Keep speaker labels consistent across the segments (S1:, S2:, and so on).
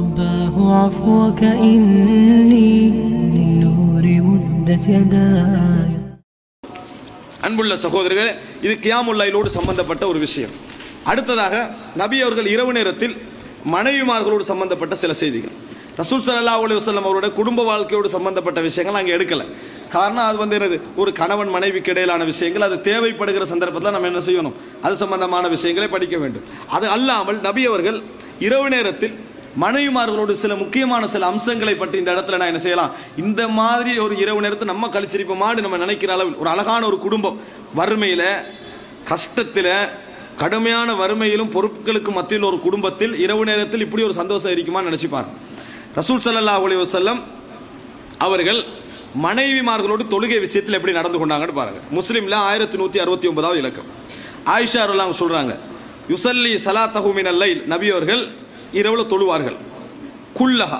S1: رباه عفوك إني للنور مدت يداي
S2: அன்புள்ள சகோதரர்களே இது கியாமுல்லைலோடு சம்பந்தப்பட்ட ஒரு விஷயம் அடுத்ததாக நபி அவர்கள் இரவு நேரத்தில் மனைவிமார்களோடு சம்பந்தப்பட்ட சில செய்திகள் ரசூல் ஸல்லல்லாஹு அலைஹி வஸல்லம் அவருடைய குடும்ப வாழ்க்கையோடு சம்பந்தப்பட்ட விஷயங்கள் அங்கே எடுக்கல காரணம் அது வந்து என்னது ஒரு கணவன் மனைவிக்கு இடையிலான விஷயங்கள் அது தேவைப்படுகிற சந்தர்ப்பத்தில் நம்ம என்ன செய்யணும் அது சம்பந்தமான விஷயங்களை படிக்க வேண்டும் அது அல்லாமல் நபி அவர்கள் இரவு நேரத்தில் மனைவிமார்களோடு சில முக்கியமான சில அம்சங்களை பற்றி இந்த இடத்துல நான் என்ன செய்யலாம் இந்த மாதிரி ஒரு இரவு நேரத்தை நம்ம கழிச்சிருப்போமான்னு நம்ம நினைக்கிற அளவில் ஒரு அழகான ஒரு குடும்பம் வறுமையில் கஷ்டத்தில் கடுமையான வறுமையிலும் பொறுப்புகளுக்கு மத்தியில் ஒரு குடும்பத்தில் இரவு நேரத்தில் இப்படி ஒரு சந்தோஷம் இருக்குமான்னு நினைச்சுப்பார் ரசூல் ஸல்லல்லாஹு அலைஹி வஸல்லம் அவர்கள் மனைவிமார்களோடு தொழுகை விஷயத்தில் எப்படி நடந்து கொண்டாங்கன்னு பாருங்க முஸ்லீம்ல ஆயிரத்தி நூற்றி அறுபத்தி ஒன்பதாவது இலக்கம் ஆயிஷா அவங்க சொல்றாங்க யுசல்லி சலாத்தஹு மினல் லைல் நபி அவர்கள் இரவுல தொழுவார்கள் குல்லஹா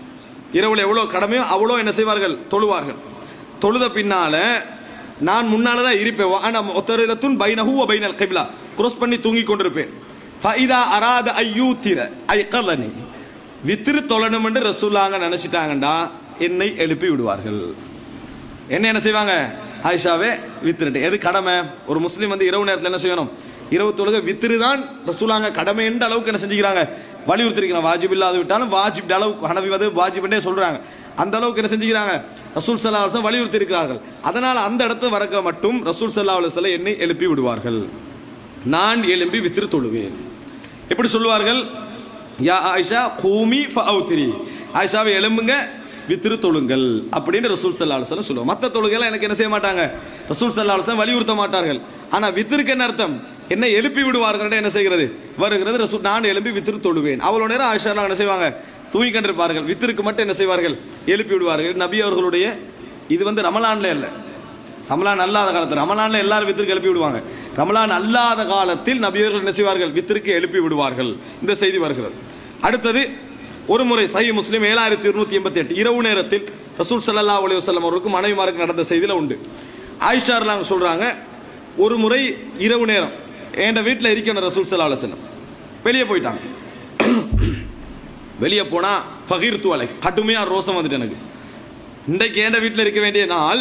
S2: இரவுல எவ்வளோ கடமையோ அவ்வளோ என்ன செய்வார்கள் தொழுவார்கள் தொழுத பின்னால நான் முன்னால தான் இருப்பேன் ஆனால் ஒத்தரிதத்துன் பைனஹு வ பைனல் கிப்லா cross பண்ணி தூங்கி கொண்டிருப்பேன் ஃபைதா அராத ஐயூத்திர ஐ கல்லனி வித்திரு தொழணும் என்று ரசூலாங்க நினைச்சிட்டாங்கண்டா என்னை எழுப்பி விடுவார்கள் என்ன என்ன செய்வாங்க ஆயிஷாவே வித்திருட்டு எது கடமை ஒரு முஸ்லீம் வந்து இரவு நேரத்தில் என்ன செய்யணும் இரவு தொழுகை வித்திரு தான் ரசூலாங்க கடமை என்ற அளவுக்கு என்ன செஞ்சுக்கிறாங்க வலியுறுத்திருக்கிறாங்க வாஜிப் இல்லாத விட்டாலும் வாஜிப் அளவுக்கு ஹனவி வந்து வாஜிப்னே சொல்றாங்க அந்த அளவுக்கு என்ன செஞ்சுக்கிறாங்க ரசூல் சல்லா அலுவலம் வலியுறுத்தி இருக்கிறார்கள் அதனால் அந்த இடத்துல வரக்க மட்டும் ரசூல் சல்லா அலுவலம் என்னை எழுப்பி விடுவார்கள் நான் எழும்பி வித்திரு தொழுவேன் எப்படி சொல்லுவார்கள் யா ஆயிஷா கூமி ஃபவுத்திரி ஆயிஷாவை எழும்புங்க வித்திரு தொழுங்கள் அப்படின்னு ரசூல் சல்லா அலுவலம் சொல்லுவோம் மற்ற தொழுகைலாம் எனக்கு என்ன செய்ய மாட்டாங்க ரசூல் சல்லா அலுவலம் வலியுறுத்த மாட்டார்கள் ஆனால் வித்திருக்கு என்ன அர்த்தம் என்ன எழுப்பி விடுவார்கள் என்ன செய்கிறது வருகிறது ரசூல் நான் எழுப்பி வித்திரு தொழுவேன் அவ்வளோ நேரம் ஆயிஷா என்ன செய்வாங்க தூங்கி கண்டிருப்பார்கள் வித்திருக்கு மட்டும் என்ன செய்வார்கள் எழுப்பி விடுவார்கள் நபி அவர்களுடைய இது வந்து ரமலான்ல இல்லை ரமலான் அல்லாத காலத்தில் ரமலான்ல எல்லாரும் வித்திற்கு எழுப்பி விடுவாங்க ரமலான் அல்லாத காலத்தில் நபியவர்கள் என்ன செய்வார்கள் வித்திற்கு எழுப்பி விடுவார்கள் இந்த செய்தி வருகிறது அடுத்தது ஒரு முறை சஹி முஸ்லீம் ஏழாயிரத்தி இருநூத்தி எண்பத்தி எட்டு இரவு நேரத்தில் ரசூல் சல்லா அலி வசல்லம் அவருக்கு மனைவிமாருக்கு நடந்த செய்தியில் உண்டு ஆயிஷார்லாங்க சொல்றாங்க ஒரு முறை இரவு நேரம் என் வீட்டில் இருக்கணும் ரசூல் சல்லா அலுவலம் வெளியே போயிட்டாங்க வெளியே போனா ஃபகீர் துவலை கடுமையா ரோசம் வந்துட்டு எனக்கு இன்றைக்கு என் வீட்டில் இருக்க வேண்டிய நாள்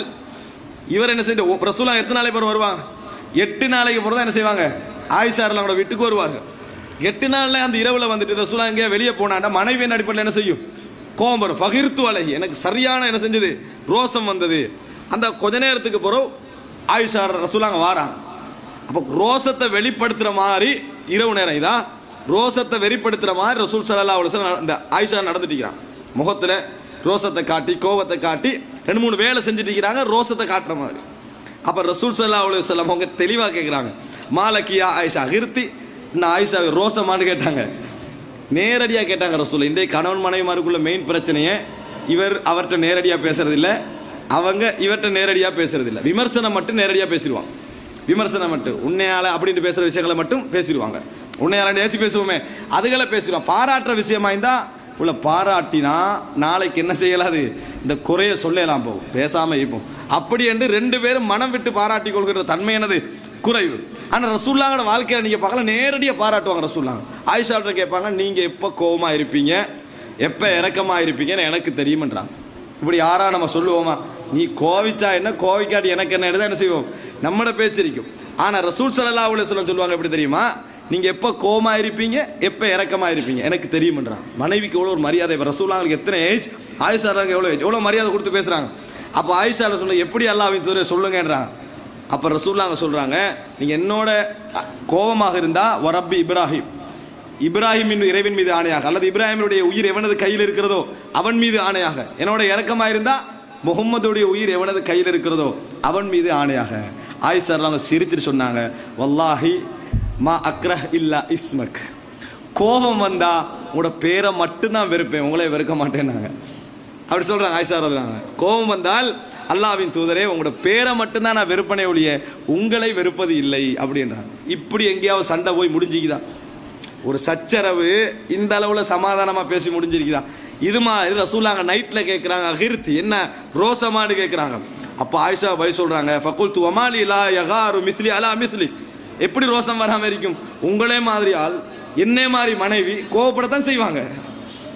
S2: இவர் என்ன செய்ய ரசூலா எத்தனை நாளைக்கு பிறகு வருவாங்க எட்டு நாளைக்கு பிறகு தான் என்ன செய்வாங்க ஆயிஷாரில் கூட வீட்டுக்கு வருவாங்க எட்டு நாள்ல அந்த இரவுல வந்துட்டு ரசூலா எங்கேயா வெளியே போனாண்டா மனைவியின் அடிப்படையில் என்ன செய்யும் கோபம் வரும் பகிர்த்து அழகி எனக்கு சரியான என்ன செஞ்சது ரோசம் வந்தது அந்த கொஞ்ச நேரத்துக்கு பிறகு ஆயிஷா ரசூலாங்க வாராங்க அப்போ ரோசத்தை வெளிப்படுத்துற மாதிரி இரவு நேரம் இதான் ரோசத்தை வெளிப்படுத்துற மாதிரி ரசூல் சல்லா அலுவலம் இந்த ஆயிஷா நடந்துட்டு முகத்துல ரோசத்தை காட்டி கோபத்தை காட்டி ரெண்டு மூணு வேலை செஞ்சுட்டு இருக்கிறாங்க ரோசத்தை காட்டுற மாதிரி அப்ப ரசூல் சல்லா அலுவலம் அவங்க தெளிவா கேட்குறாங்க மாலக்கியா ஆயிஷா கிருத்தி நான் ஆயிஷா ரோசமானு கேட்டாங்க நேரடியாக கேட்டாங்க ரசூல் இன்றைய கணவன் மனைவிமாருக்குள்ள மெயின் பிரச்சனையே இவர் அவர்கிட்ட நேரடியாக பேசுறது இல்ல அவங்க இவர்கிட்ட நேரடியாக பேசுறது இல்ல விமர்சனம் மட்டும் நேரடியாக பேசிடுவாங்க விமர்சனம் மட்டும் உன்னையால அப்படின்னு பேசுற விஷயங்களை மட்டும் பேசிடுவாங்க உன்னையால நேசி பேசுவோமே அதுகளை பேசிடுவாங்க பாராட்டுற விஷயமா இருந்தா உள்ள பாராட்டினா நாளைக்கு என்ன செய்யலாது இந்த குறைய சொல்லலாம் போகும் பேசாம இருப்போம் அப்படி என்று ரெண்டு பேரும் மனம் விட்டு பாராட்டி கொள்கிற தன்மை என்னது குறைவு ஆனா ரசூல்லாங்கட வாழ்க்கையில நீங்க பார்க்கல நேரடியாக பாராட்டுவாங்க ரசூல்லாங்க ஆயிஷாட்ட கேட்பாங்க நீங்க எப்ப கோவமா இருப்பீங்க எப்ப இறக்கமா இருப்பீங்கன்னு எனக்கு தெரியுமன்றாங்க இப்படி யாரா நம்ம சொல்லுவோமா நீ கோவிச்சா என்ன கோவிக்காட்டி எனக்கு என்ன எடுத்தா என்ன செய்வோம் நம்மட பேச்சிருக்கும் ஆனா ரசூல் சல்லா அலுவலி சொல்லுவாங்க எப்படி தெரியுமா நீங்க எப்ப கோமா இருப்பீங்க எப்ப இறக்கமா இருப்பீங்க எனக்கு தெரியுமன்றான் மனைவிக்கு எவ்வளவு ஒரு மரியாதை இப்ப ரசூல்லாங்களுக்கு எத்தனை ஏஜ் ஆயிஷாருக்கு எவ்வளவு ஏஜ் எவ்வளவு மரியாதை கொடுத்து பேசுறாங்க அப்ப ஆயிஷா சொல்ல எப்படி அல்லாவின் தூர சொல்லுங்கன்றாங்க அப்ப ரசூல்லாங்க சொல்றாங்க நீங்க என்னோட அ, கோபமாக இருந்தா வரப்பி இப்ராஹிம் இப்ராஹிம் என்னும் இறைவன் மீது ஆணையாக அல்லது இப்ராஹிமுடைய உயிர் எவனது கையில் இருக்கிறதோ அவன் மீது ஆணையாக என்னோட இறக்கமா இருந்தா முகம்மதுடைய உயிர் எவனது கையில் இருக்கிறதோ அவன் மீது ஆணையாக ஆயிஷா அவங்க சிரிச்சிட்டு சொன்னாங்க வல்லாஹி மா அக்ரஹ் இல்லா இஸ்மக் கோபம் வந்தா உங்களோட பேரை மட்டும்தான் வெறுப்பேன் உங்களே வெறுக்க மாட்டேன்னாங்க அப்படி சொல்றாங்க ஆயிஷா சொல்றாங்க கோபம் வந்தால் அல்லாவின் தூதரே உங்களோட பேரை மட்டும்தான் நான் வெறுப்பனே ஒழிய உங்களை வெறுப்பது இல்லை அப்படின்றாங்க இப்படி எங்கேயாவது சண்டை போய் முடிஞ்சுக்குதா ஒரு சச்சரவு இந்த அளவுல சமாதானமா பேசி முடிஞ்சிருக்குதா இது மாதிரி ரசூலாங்க நைட்ல கேட்குறாங்க அகிர்த்தி என்ன ரோசமானு கேட்குறாங்க அப்போ ஆயிஷா பை சொல்றாங்க ஃபகுல் து அமாலி லா யகாரு மித்லி அலா மித்லி எப்படி ரோசம் வராம இருக்கும் உங்களே மாதிரி ஆள் என்னே மாதிரி மனைவி கோவப்படத்தான் செய்வாங்க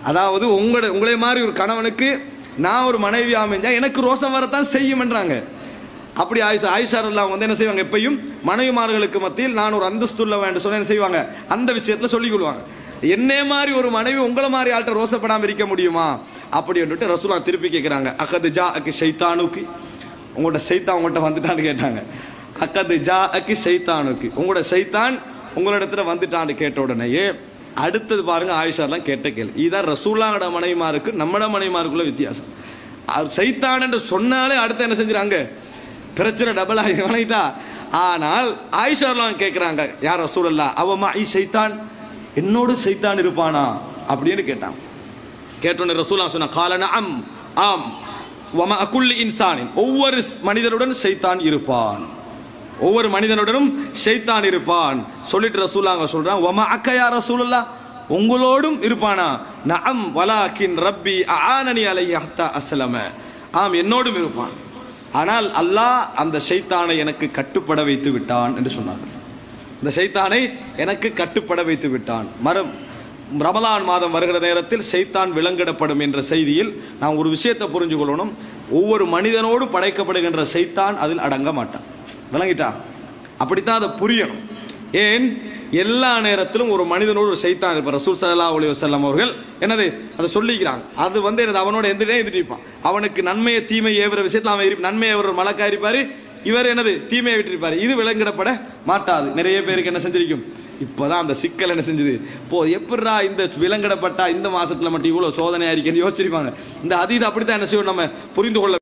S2: அதாவது உங்களோட உங்களை மாதிரி ஒரு கணவனுக்கு நான் ஒரு மனைவி அமைஞ்சா எனக்கு ரோசம் வரத்தான் செய்யும்ன்றாங்க அப்படி ஆயிஷா ஆயிஷா எல்லாம் வந்து என்ன செய்வாங்க எப்பயும் மனைவிமார்களுக்கு மத்தியில் நான் ஒரு அந்தஸ்துள்ள வேண்டும் சொல்ல என்ன செய்வாங்க அந்த விஷயத்துல சொல்லிக் கொள்வாங்க என்னே மாதிரி ஒரு மனைவி உங்களை மாதிரி ஆள்கிட்ட ரோசப்படாம இருக்க முடியுமா அப்படி வந்துட்டு ரசூலா திருப்பி கேட்குறாங்க அக்கது ஜா அக்கு ஷைத்தானுக்கு உங்களோட சைத்தான் உங்கள்கிட்ட வந்துட்டான்னு கேட்டாங்க அக்கது ஜா அக்கு ஷைத்தானுக்கு உங்களோட சைத்தான் உங்களிடத்துல வந்துட்டான்னு கேட்ட உடனேயே அடுத்தது பாருங்க ஆயிஷாலாம் கேட்ட கேள்வி இதுதான் ரசூலாங்கட மனைவிமாருக்கு நம்மட மனைவிமாருக்குள்ள வித்தியாசம் அவர் சைத்தான் என்று சொன்னாலே அடுத்து என்ன செஞ்சுறாங்க பிரச்சனை டபுள் ஆகி வணங்கிட்டா ஆனால் ஆயிஷாலாம் கேட்குறாங்க யார் ரசூலல்லா அவமா ஐ சைத்தான் என்னோடு சைத்தான் இருப்பானா அப்படின்னு கேட்டான் கேட்டோன்னே ரசூலா சொன்ன காலன அம் ஆம் வம அக்குள்ளி இன்சானின் ஒவ்வொரு மனிதனுடன் சைத்தான் இருப்பான் ஒவ்வொரு மனிதனுடனும் ஷைத்தான் இருப்பான் சொல்லிட்டு ரசூலாங்க சொல்றான் வம அக்கயா ரசூலுல்லா உங்களோடும் இருப்பானா நஅம் வலாக்கின் ரப்பி ஆனனி அலை ஹத்தா அஸ்லம ஆம் என்னோடும் இருப்பான் ஆனால் அல்லாஹ் அந்த ஷைத்தானை எனக்கு கட்டுப்பட வைத்து விட்டான் என்று சொன்னார்கள் இந்த ஷைத்தானை எனக்கு கட்டுப்பட வைத்து விட்டான் மரம் ரமலான் மாதம் வருகிற நேரத்தில் ஷைத்தான் விலங்கிடப்படும் என்ற செய்தியில் நாம் ஒரு விஷயத்தை புரிஞ்சு கொள்ளணும் ஒவ்வொரு மனிதனோடு படைக்கப்படுகின்ற ஷைத்தான் அதில் அடங்க மாட்டான் விளங்கிட்டா அப்படித்தான் அதை புரியணும் ஏன் எல்லா நேரத்திலும் ஒரு மனிதனோடு ஒரு சைத்தான் இருப்பார் ரசூல் சல்லா அலி வசல்லம் அவர்கள் என்னது அதை சொல்லிக்கிறாங்க அது வந்து என்னது அவனோட எந்த இருப்பான் அவனுக்கு நன்மையை தீமை ஏவுற விஷயத்தில் அவன் இரு- நன்மையை ஏவுற மலக்கா இருப்பாரு இவர் என்னது தீமையை விட்டிருப்பாரு இது விலங்கிடப்பட மாட்டாது நிறைய பேருக்கு என்ன செஞ்சிருக்கும் இப்போதான் அந்த சிக்கல் என்ன செஞ்சது போ எப்படிரா இந்த விலங்கிடப்பட்டா இந்த மாசத்துல மட்டும் இவ்வளவு சோதனையா இருக்கேன்னு யோசிச்சிருப்பாங்க இந்த அதீத அப்படித்தான் என்ன செய்வோம் நம்ம புரிந்து கொள்ள